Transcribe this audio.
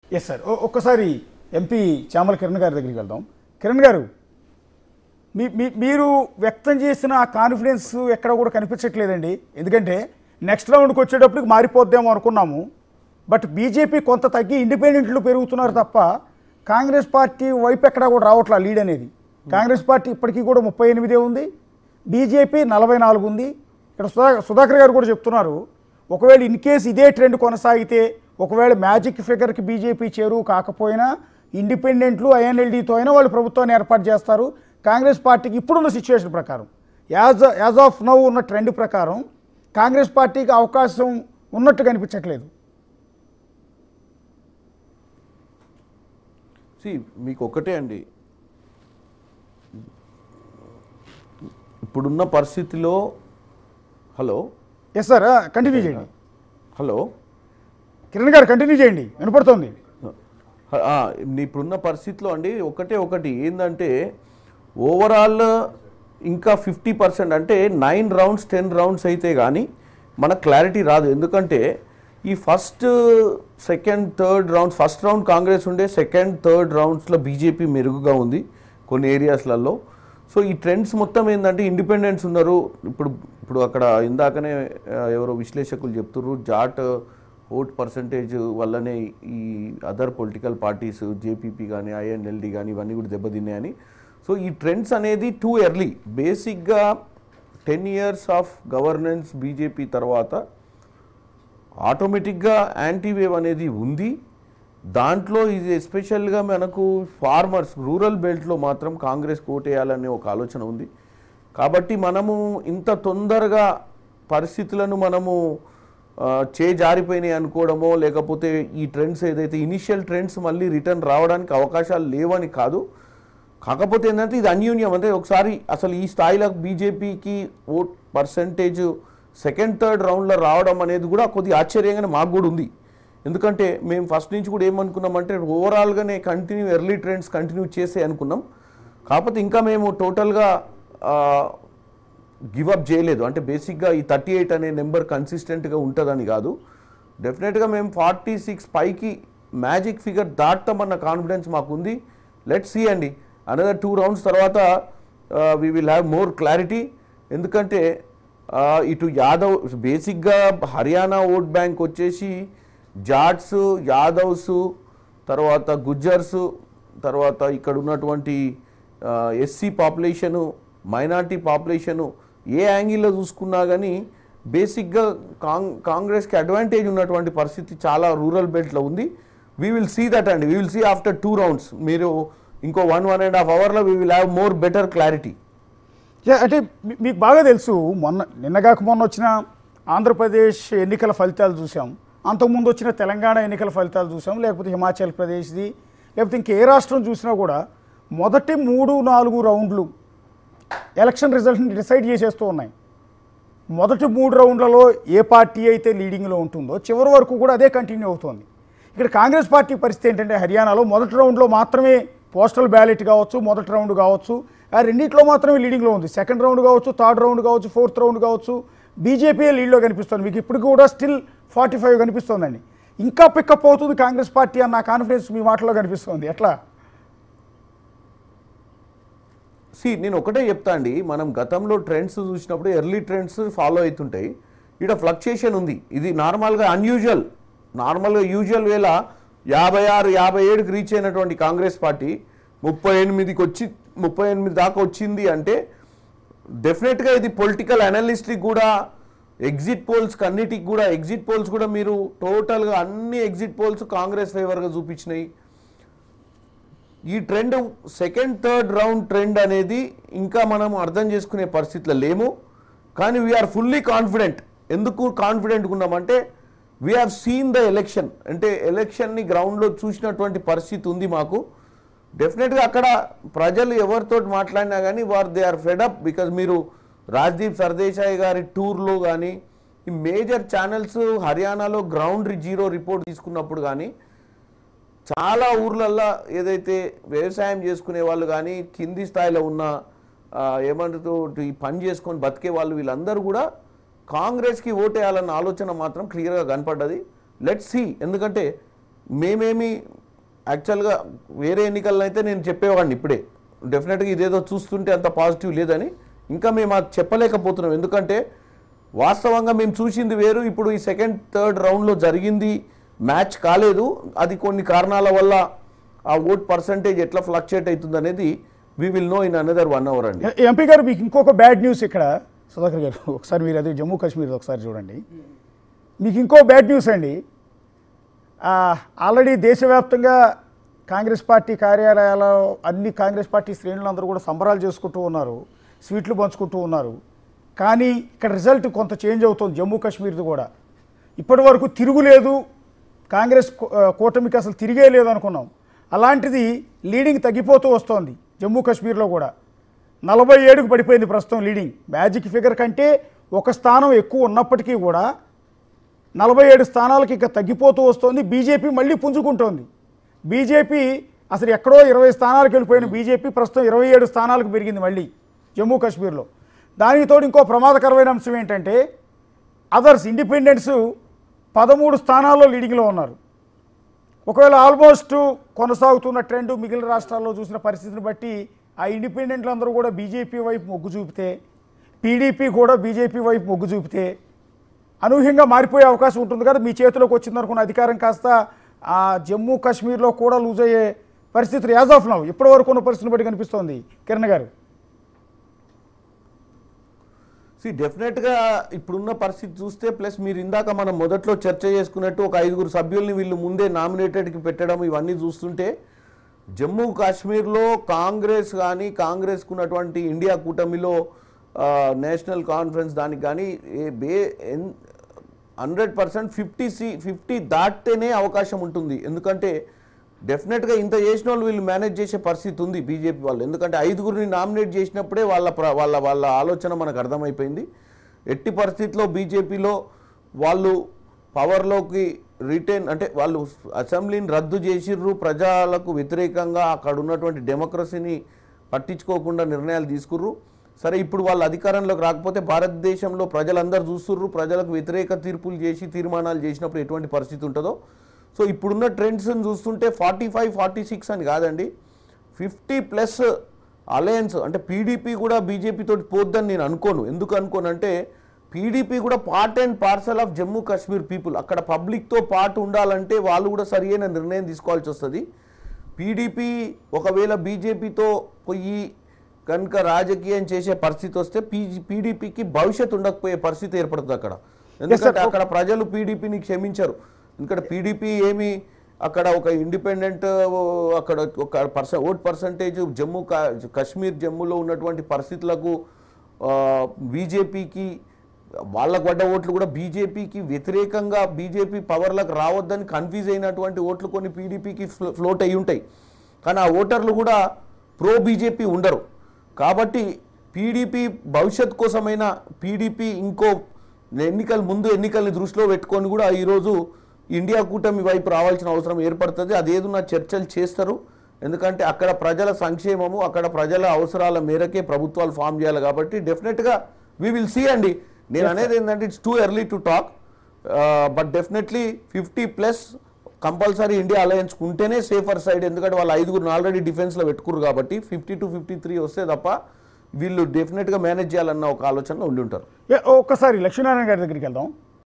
yes sir ఓ- ఒక్కసారి MP Chamala Kiran గారి దగ్గరికి వెళ్దాం కిరణ్ గారు మీ మీ- మీరు వ్యక్తం చేసిన ఆ కాన్ఫిడెన్స్ ఎక్కడ కూడా కనిపించట్లేదండి ఎందుకంటే నెక్స్ట్ రౌండ్కి వచ్చేటప్పటికి మారిపోద్దేమో అనుకున్నాము బట్ బీజేపీ కొంత తగ్గి ఇండిపెండెంట్లు పెరుగుతున్నారు తప్ప కాంగ్రెస్ పార్టీ వైపు ఎక్కడా కూడా రావట్లా లీడ్ అనేది కాంగ్రెస్ పార్టీ ఇప్పటికీ కూడా ముప్పై ఎనిమిదే ఉంది బీజేపీ నలభై నాలుగు ఉంది ఇక్కడ సుధా సుధాకర్ గారు కూడా చెప్తున్నారు ఒకవేళ ఇన్ కేసు ఇదే ట్రెండ్ కొనసాగితే ఒకవేళ మ్యాజిక్ ఫిగర్కి బీజేపీ చేరువు కాకపోయినా ఇండిపెండెంట్లు ఐఎన్ఎల్డీతో అయినా వాళ్ళు ప్రభుత్వాన్ని ఏర్పాటు చేస్తారు కాంగ్రెస్ పార్టీకి ఇప్పుడున్న సిచ్యువేషన్ ప్రకారం యాజ్ యాజ్ ఆఫ్ నౌ ఉన్న ట్రెండ్ ప్రకారం కాంగ్రెస్ పార్టీకి అవకాశం ఉన్నట్టు కనిపించట్లేదు సి మీకు ఒకటే అండి ఇప్పుడున్న పరిస్థితిలో హలో ఎస్ సార్ కంటిన్యూ చేయండి హలో కిరణ్ గారు కంటిన్యూ చేయండి వినపడుతోంది ఆ, ఇప్పుడున్న పరిస్థితిలో అండి ఒకటే ఒకటి ఏంటంటే ఓవరాల్ ఇంకా ఫిఫ్టీ పర్సెంట్ అంటే నైన్ రౌండ్స్ టెన్ రౌండ్స్ అయితే కానీ మనకు క్లారిటీ రాదు ఎందుకంటే ఈ first second third round first round Congress ఉండే సెకండ్ థర్డ్ రౌండ్స్లో బీజేపీ మెరుగుగా ఉంది కొన్ని ఏరియాస్లలో సో ఈ ట్రెండ్స్ మొత్తం ఏంటంటే ఇండిపెండెన్స్ ఉన్నారు ఇప్పుడు ఇప్పుడు అక్కడ ఇందాకనే ఆ, ఎవరో విశ్లేషకులు చెప్తున్నారు జాట్ ఓట్ పర్సంటేజ్ వల్లనే ఈ అదర్ పొలిటికల్ పార్టీస్ జేపీపీ కానీ ఐఎన్ఎల్డి కానీ ఇవన్నీ కూడా దెబ్బతిన్నాయని సో ఈ ట్రెండ్స్ అనేది టూ ఎర్లీ బేసిక్గా ten years of governance BJP తర్వాత ఆటోమేటిక్గా యాంటీ వేవ్ అనేది ఉంది దాంట్లో ఇది ఎస్పెషల్గా మనకు ఫార్మర్స్ రూరల్ బెల్ట్లో మాత్రం కాంగ్రెస్ కోటేయాలనే ఒక ఆలోచన ఉంది కాబట్టి మనము ఇంత తొందరగా పరిస్థితులను మనము ఆ, చే జారిపోయినాయి అనుకోవడమో లేకపోతే ఈ ట్రెండ్స్ ఏదైతే ఇనిషియల్ ట్రెండ్స్ మళ్ళీ రిటర్న్ రావడానికి అవకాశాలు లేవని కాదు కాకపోతే ఏంటంటే ఇది అన్యూన్యం అంటే ఒకసారి అసలు ఈ స్థాయిలో బీజేపీకి ఓట్ పర్సంటేజ్ సెకండ్ థర్డ్ రౌండ్లో రావడం అనేది కూడా కొద్దిగా ఆశ్చర్యంగానే మాకు కూడా ఉంది ఎందుకంటే మేము ఫస్ట్ నుంచి కూడా ఏమనుకున్నామంటే ఓవరాల్గానే కంటిన్యూ ఎర్లీ ట్రెండ్స్ కంటిన్యూ చేసే అనుకున్నాం కాకపోతే ఇంకా మేము టోటల్గా గివప్ చేయలేదు అంటే బేసిక్గా ఈ థర్టీ ఎయిట్ అనే నెంబర్ కన్సిస్టెంట్గా ఉంటుందని కాదు డెఫినెట్గా మేము ఫార్టీ సిక్స్ పైకి మ్యాజిక్ ఫిగర్ దాటమన్న కాన్ఫిడెన్స్ మాకు ఉంది లెట్ సీ అండి అనదర్ టూ రౌండ్స్ తర్వాత we will have more clarity ఎందుకంటే ఆ, ఇటు యాదవ్ బేసిక్గా హర్యానా ఓట్ బ్యాంక్ వచ్చేసి జాట్స్ యాదవ్స్ తర్వాత గుజ్జర్స్ తర్వాత ఇక్కడ ఉన్నటువంటి ఎస్సీ పాపులేషను మైనార్టీ పాపులేషను ఏ యాంగిల్లో చూసుకున్నా కానీ బేసిక్గా కాంగ్ కాంగ్రెస్కి అడ్వాంటేజ్ ఉన్నటువంటి పరిస్థితి చాలా రూరల్ బెల్ట్లో ఉంది వీ విల్ సీ దట్ అండి we will see after two rounds మీరు ఇంకో వన్ వన్ అండ్ హాఫ్ అవర్లో we will have more better clarity yeah, అంటే మీ- మీకు బాగా తెలుసు మొన్న నిన్నగాక మొన్న వచ్చిన ఆంధ్రప్రదేశ్ ఎన్నికల ఫలితాలు చూసాం అంతకుముందు వచ్చిన తెలంగాణ ఎన్నికల ఫలితాలు చూసాం లేకపోతే హిమాచల్ ప్రదేశ్ది లేకపోతే ఇంకే రాష్ట్రం చూసినా కూడా మొదటి మూడు నాలుగు రౌండ్లు ఎలక్షన్ రిజల్ట్ని డిసైడ్ చేసేస్తూ ఉన్నాయి మొదటి మూడు రౌండ్లలో ఏ పార్టీ అయితే లీడింగ్లో ఉంటుందో చివరి వరకు కూడా అదే కంటిన్యూ అవుతోంది ఇక్కడ కాంగ్రెస్ పార్టీ పరిస్థితి ఏంటంటే హర్యానాలో మొదటి రౌండ్లో మాత్రమే పోస్టల్ బ్యాలెట్ కావచ్చు మొదటి రౌండ్ కావచ్చు ఆ రెండిట్లో మాత్రమే లీడింగ్లో ఉంది సెకండ్ రౌండ్ కావచ్చు థర్డ్ రౌండ్ కావచ్చు ఫోర్త్ రౌండ్ కావచ్చు బీజేపీ లీడ్లో కనిపిస్తుంది మీకు ఇప్పుడు కూడా స్టిల్ ఫార్టీ ఫైవ్ కనిపిస్తోందండి ఇంకా పికప్ అవుతుంది కాంగ్రెస్ పార్టీ అన్న కాన్ఫిడెన్స్ మీ మాటలో కనిపిస్తోంది ఎట్లా సి నేను ఒకటే చెప్తా అండి మనం గతంలో ట్రెండ్స్ చూసినప్పుడు ఎర్లీ ట్రెండ్స్ ఫాలో అవుతుంటాయి ఇక్కడ ఫ్లక్చుయేషన్ ఉంది ఇది నార్మల్గా అన్యూజువల్ నార్మల్గా యూజువల్ వేళ యాభై ఆరు యాభై ఏడుకి రీచ్ అయినటువంటి కాంగ్రెస్ పార్టీ ముప్పై ఎనిమిదికి వచ్చి ముప్పై ఎనిమిది దాకా వచ్చింది అంటే డెఫినెట్గా ఇది పొలిటికల్ అనలిస్ట్కి కూడా ఎగ్జిట్ పోల్స్ అన్నిటికి కూడా ఎగ్జిట్ పోల్స్ కూడా మీరు టోటల్గా అన్ని ఎగ్జిట్ పోల్స్ కాంగ్రెస్ ఫేవర్గా చూపించినాయి ఈ trend second third round trend అనేది ఇంకా మనం అర్థం చేసుకునే పరిస్థితిలో లేము కానీ వీఆర్ ఫుల్లీ కాన్ఫిడెంట్ ఎందుకు కాన్ఫిడెంట్గా ఉన్నామంటే we have seen the election అంటే ఎలక్షన్ని గ్రౌండ్లో చూసినటువంటి పరిస్థితి ఉంది మాకు డెఫినెట్గా అక్కడ ప్రజలు ఎవరితో మాట్లాడినా కానీ వారు దే ఆర్ ఫెడప్ బికాజ్ మీరు రాజ్దీప్ సర్దేశాయ్ గారి టూర్లో కానీ ఈ మేజర్ ఛానల్స్ హర్యానాలో గ్రౌండ్ జీరో రిపోర్ట్ తీసుకున్నప్పుడు కానీ చాలా ఊర్లల్లో ఏదైతే వ్యవసాయం చేసుకునే వాళ్ళు కానీ కింది స్థాయిలో ఉన్న ఆ, ఏమంటారు ఈ పని చేసుకొని బతికే వాళ్ళు వీళ్ళందరూ కూడా కాంగ్రెస్కి ఓటేయాలన్న ఆలోచన మాత్రం క్లియర్గా కనపడ్డది లెట్ సి ఎందుకంటే మేమేమి యాక్చువల్గా వేరే ఎన్నికల్లో అయితే నేను చెప్పేవాడిని ఇప్పుడే డెఫినెట్గా ఇదేదో చూస్తుంటే అంత పాజిటివ్ లేదని ఇంకా మేము అది చెప్పలేకపోతున్నాం ఎందుకంటే వాస్తవంగా మేము చూసింది వేరు ఇప్పుడు ఈ సెకండ్ థర్డ్ రౌండ్లో జరిగింది మ్యాచ్ కాలేదు అది కొన్ని కారణాల వల్ల ఆ ఓట్ పర్సంటేజ్ ఎట్లా ఫ్లక్చుయేట్ అవుతుంది అనేది we will know in another one hour అండి ఎ- ఎంపీ గారు మీకు ఇంకొక బ్యాడ్ న్యూస్ ఇక్కడ సుధాకర్ గారు ఒకసారి మీరు అది జమ్మూ కాశ్మీర్ ఒకసారి చూడండి మీకు ఇంకో బ్యాడ్ న్యూస్ అండి ఆ, ఆల్రెడీ దేశవ్యాప్తంగా కాంగ్రెస్ పార్టీ కార్యాలయాల్లో అన్ని కాంగ్రెస్ పార్టీ శ్రేణులందరూ కూడా సంబరాలు చేసుకుంటూ ఉన్నారు స్వీట్లు పంచుకుంటూ ఉన్నారు కానీ ఇక్కడ రిజల్ట్ కొంత చేంజ్ అవుతుంది జమ్మూ కాశ్మీర్ది కూడా ఇప్పటి వరకు తిరుగులేదు కాంగ్రెస్ కూ- ఆ, కూటమికి అసలు తిరిగే లేదు అనుకున్నాం అలాంటిది లీడింగ్ తగ్గిపోతూ వస్తోంది జమ్మూ కాశ్మీర్లో కూడా నలభై ఏడుకు పడిపోయింది ప్రస్తుతం లీడింగ్ మ్యాజిక్ ఫిగర్ కంటే ఒక స్థానం ఎక్కువ ఉన్నప్పటికీ కూడా నలభై ఏడు స్థానాలకి ఇక తగ్గిపోతూ వస్తోంది బీజేపీ మళ్ళీ పుంజుకుంటోంది బీజేపీ అసలు ఎక్కడో ఇరవై స్థానాలకు వెళ్ళిపోయిన బీజేపీ ప్రస్తుతం ఇరవై ఏడు స్థానాలకు పెరిగింది మళ్ళీ జమ్మూ కాశ్మీర్లో దానికి తోడు ఇంకో ప్రమాదకరమైన అంశం ఏంటంటే అదర్స్ ఇండిపెండెంట్స్ పదమూడు స్థానాల్లో లీడింగ్లో ఉన్నారు ఒకవేళ ఆల్మోస్ట్ కొనసాగుతున్న ట్రెండ్ మిగిలిన రాష్ట్రాల్లో చూసిన పరిస్థితిని బట్టి ఆ ఇండిపెండెంట్లు అందరూ కూడా బీజేపీ వైపు మొగ్గు చూపితే పీడీపీ కూడా బీజేపీ వైపు మొగ్గు చూపితే అనూహ్యంగా మారిపోయే అవకాశం ఉంటుంది కదా మీ చేతిలోకి వచ్చిందనుకున్న అధికారం కాస్త ఆ జమ్మూ కాశ్మీర్లో కూడా లూజ్ అయ్యే పరిస్థితులు యాజ్ ఆఫ్ నౌ ఇప్పటి వరకు ఉన్న పరిస్థితిని బట్టి కనిపిస్తోంది కిరణ్ గారు సి డెఫినెట్గా ఇప్పుడున్న పరిస్థితి చూస్తే ప్లస్ మీరు ఇందాక మనం మొదట్లో చర్చ చేసుకున్నట్టు ఒక ఐదుగురు సభ్యుల్ని వీళ్ళు ముందే నామినేటెడ్కి పెట్టడం ఇవన్నీ చూస్తుంటే జమ్మూ కాశ్మీర్లో కాంగ్రెస్ కానీ కాంగ్రెస్కు ఉన్నటువంటి ఇండియా కూటమిలో ఆ, నేషనల్ కాన్ఫరెన్స్ దానికి కానీ ఏ బే హండ్రెడ్ పర్సెంట్ ఫిఫ్టీ సి ఫిఫ్టీ దాటితేనే అవకాశం ఉంటుంది ఎందుకంటే డెఫినెట్గా ఇంత చేసిన వాళ్ళు వీళ్ళు మేనేజ్ చేసే పరిస్థితి ఉంది బీజేపీ వాళ్ళు ఎందుకంటే ఐదుగురిని నామినేట్ చేసినప్పుడే వాళ్ళ ప్ర- వాళ్ళ వాళ్ళ ఆలోచన మనకు అర్థమైపోయింది ఎట్టి పరిస్థితిలో బీజేపీలో వాళ్ళు పవర్లోకి రిటైన్ అంటే వాళ్ళు అసెంబ్లీని రద్దు చేసిర్రు ప్రజలకు వ్యతిరేకంగా అక్కడ ఉన్నటువంటి డెమోక్రసీని పట్టించుకోకుండా నిర్ణయాలు తీసుకుర్రు సరే ఇప్పుడు వాళ్ళు అధికారంలోకి రాకపోతే భారతదేశంలో ప్రజలందరూ చూస్తుర్రు ప్రజలకు వ్యతిరేక తీర్పులు చేసి తీర్మానాలు చేసినప్పుడు ఎటువంటి పరిస్థితి ఉంటుందో సో ఇప్పుడున్న ట్రెండ్స్ని చూస్తుంటే ఫార్టీ ఫైవ్ ఫార్టీ సిక్స్ అని కాదండి ఫిఫ్టీ ప్లస్ అలయన్స్ అంటే పీడీపీ కూడా బీజేపీ తోటి పోద్దని నేను అనుకోను ఎందుకు అనుకోను అంటే పీడీపీ కూడా part and parcel of Jammu Kashmir people అక్కడ పబ్లిక్తో పాటు ఉండాలంటే వాళ్ళు కూడా సరియైన నిర్ణయం తీసుకోవాల్సి వస్తుంది పీడీపీ ఒకవేళ బీజేపీతో పోయి కనుక రాజకీయం చేసే పరిస్థితి వస్తే పీజీ పీడీపీకి భవిష్యత్తు ఉండకపోయే పరిస్థితి ఏర్పడుతుంది అక్కడ ఎందుకంటే అక్కడ ప్రజలు పీడీపీని క్షమించరు ఎందుకంటే పీడీపీ ఏమి అక్కడ ఒక ఇండిపెండెంట్ అక్కడ ఒక పర్స ఓట్ పర్సంటేజ్ జమ్మూ కా- కాశ్మీర్ జమ్మూలో ఉన్నటువంటి పరిస్థితులకు బీజేపీకి వాళ్ళకు పడ్డ ఓట్లు కూడా బీజేపీకి వ్యతిరేకంగా బీజేపీ పవర్లకు రావద్దని కన్ఫ్యూజ్ అయినటువంటి ఓట్లు కొన్ని పీడీపీకి ఫ్లోట్ అయి ఉంటాయి కానీ ఆ ఓటర్లు కూడా ప్రో బీజేపీ ఉండరు కాబట్టి పీడీపీ భవిష్యత్ కోసమైనా పీడీపీ ఇంకో ఎన్నికల ముందు ఎన్నికల్ని దృష్టిలో పెట్టుకొని కూడా ఈరోజు ఇండియా కూటమి వైపు రావాల్సిన అవసరం ఏర్పడుతుంది అదేదన్నా చర్చలు చేస్తారు ఎందుకంటే అక్కడ ప్రజల సంక్షేమము అక్కడ ప్రజల అవసరాల మేరకే ప్రభుత్వాలు ఫామ్ చేయాలి కాబట్టి డెఫినెట్గా వీ విల్ సీ అండి నేను అనేది ఏంటంటే it's too early to talk but definitely fifty plus compulsory India alliance ఉంటేనే సేఫర్ సైడ్ ఎందుకంటే వాళ్ళు ఐదుగురు ఆల్రెడీ డిఫెన్స్లో పెట్టుకురు కాబట్టి ఫిఫ్టీ టు ఫిఫ్టీ త్రీ వస్తే తప్ప వీళ్ళు డెఫినెట్గా మేనేజ్ చేయాలన్న ఒక ఆలోచనలో ఉండి ఉంటారు ఏ, ఒక్కసారి లక్ష్మీనారాయణ గారి దగ్గరికి వెళ్దాం